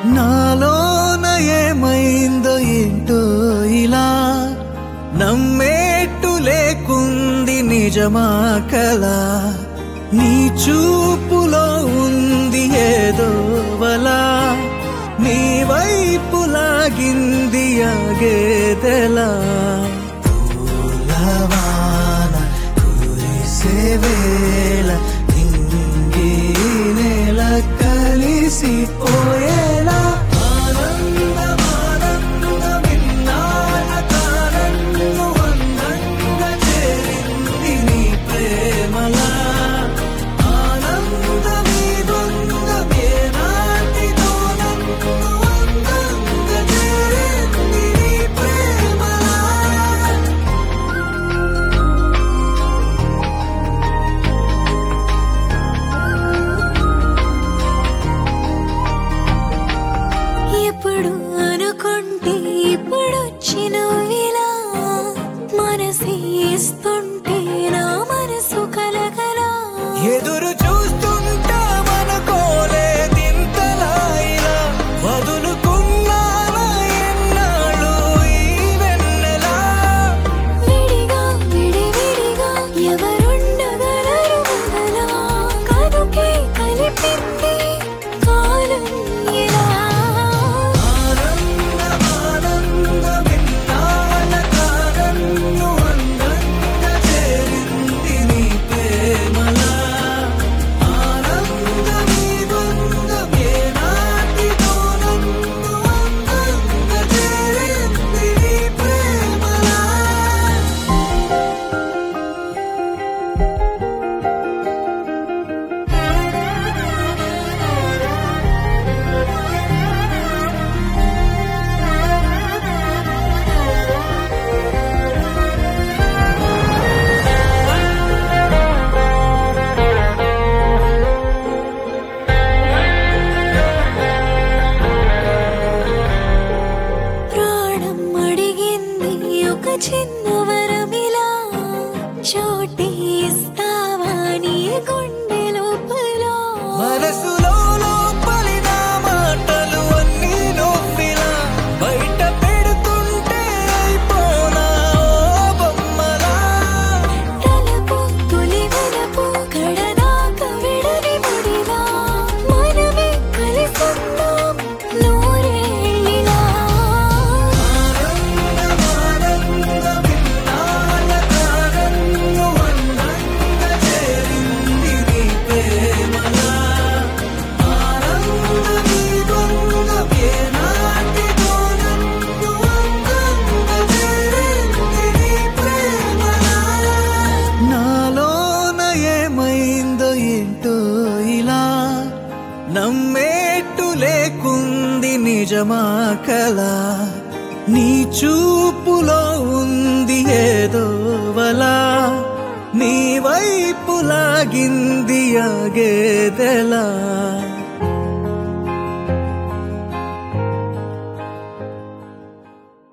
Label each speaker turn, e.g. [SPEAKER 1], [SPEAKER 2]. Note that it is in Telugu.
[SPEAKER 1] నాలోన ఏమైందో ఏంటో ఇలా నమ్మేట్టు లేకుంది నిజమా కల నీ చూపులో ఉంది ఏదో వలా నీ వైపు లాగింది ఆగేదెలా పూలవాన కురిసే వేళ నింగి నేల కలిసిపోయేలా ఆనందమానందమిన్నాళ్ళ కాలంలో అందంగా చేరింది నీ ప్రేమలా ఆనందమీదొందమే నాటితో నన్ను అందంగా చేరింది నీ ప్రేమలా
[SPEAKER 2] ఎప్పుడు అనుకుంటే ఇప్పుడు వచ్చినవిలా మనసేస్తుంటే నా మనసు కలగలా
[SPEAKER 1] ఎదురు చూస్తుంటా మనకోలేదింతలా ఇలా వదులుకున్నానా ఎన్నాళ్ళు ఈ వెన్నెలా
[SPEAKER 2] విడిగా విడివిడిగా ఎవరుండగలరు మనలా కనుకే కలిపింది కాలం ఇలా
[SPEAKER 1] ఆనందమానందమిన్నాళ్ళ కాలంలో అందంగా చేరింది నీ ప్రేమలా ఆనందమీదొందమే నాటితో నన్ను అందంగా చేరింది నీ ప్రేమలా
[SPEAKER 2] ప్రాణం అడిగింది ఒక చిన్న వరమిలా చోటి ఇస్తావా నీ గుండె లోపల
[SPEAKER 1] మనసులో లోపలి నా మాటలు అన్నీ నొప్పిలా బయట పెడుతుంటే అయిపోనా ఓ బొమ్మలా
[SPEAKER 2] తలపు తొలి వలపు కడదాకా విడని ముడిలా మనమే కలిసుందాం నూరేళ్ళిలా
[SPEAKER 1] ఆనందమానందమిన్నాళ్ళ కాలంలో అందంగా చేరింది నీ ప్రేమలా ఆనందమీదొందమే నాటితో నన్ను అందంగా చేరింది నీ ప్రేమలా నాలోన ఏమైందో ఏంటో ఇలా నమ్మేట్టు లేకుంది నిజమా కల నీ చూపులో ఉంది ఏదో వలా నీ వైపు లాగింది ఆగేదెలా